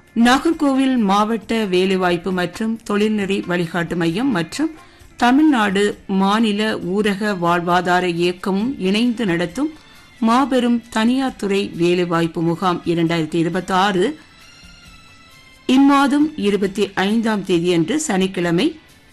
நாகர்கோவில் மாவட்ட வேலைவாய்ப்பு மற்றும் தொழில்நெறி வழிகாட்டு மையம் மற்றும் தமிழ்நாடு மாநில ஊரக வாழ்வாதார இயக்கமும் இணைந்து நடத்தும் மாபெரும் தனியார் துறை வேலைவாய்ப்பு முகாம் இரண்டாயிரத்தி இருபத்தி ஆறு இம்மாதம் இருபத்தி ஐந்தாம் தேதியன்று சனிக்கிழமை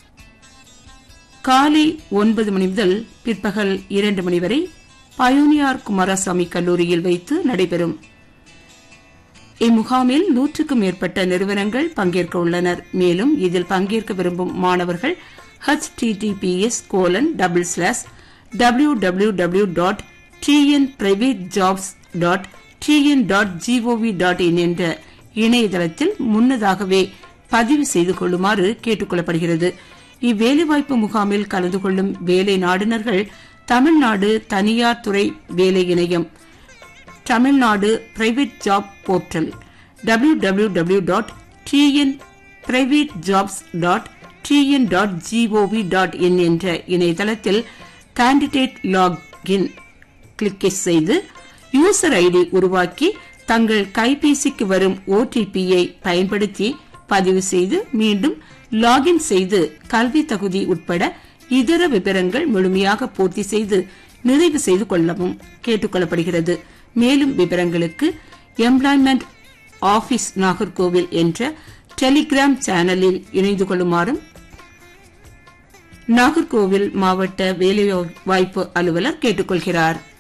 காலை ஒன்பது மணி முதல் பிற்பகல் இரண்டு மணி வரை பயோனியார் குமாரசாமி கல்லூரியில் வைத்து நடைபெறும் இம்முகாமில் நூற்றுக்கும் மேற்பட்ட நிறுவனங்கள் பங்கேற்க உள்ளனர் மேலும் இதில் பங்கேற்க விரும்பும் மாணவர்கள் HTTPS colon double slash W W W dot TN private jobs dot TN dot gov dot in என்ற இணையதளத்தில் முன்னதாகவே பதிவு செய்து கொள்ளுமாறு கேட்டுக் கொள்ளப்படுகிறது இவ்வேலைவாய்ப்பு முகாமில் கலந்து கொள்ளும் வேலை நாடுனர்கள் தமிழ்நாடு தனியார் துறை வேலை இணையம் Tamil Nadu private job portal W W W dot TN private jobs dot TN dot gov dot in என்ற இணையதளத்தில் கேண்டிடேட் லாகின் கிளிக் செய்து யூசர் ஐடி உருவாக்கி தங்கள் கைபேசிக்கு வரும் ஓடிபியை பயன்படுத்தி பதிவு செய்து மீண்டும் லாகின் செய்து கல்வி தகுதி உட்பட இதர விவரங்கள் முழுமையாக பூர்த்தி செய்து நிறைவு செய்து கொள்ளவும் கேட்டுக் கொள்ளப்படுகிறது மேலும் விவரங்களுக்கு எம்ப்ளாய்மெண்ட் ஆபீஸ் நாகர்கோவில் என்ற டெலிகிராம் சேனலில் இணைந்து கொள்ளுமாறும் நாகர்கோவில் மாவட்ட வேலைவாய்ப்பு அலுவலர் கேட்டுக்கொள்கிறார்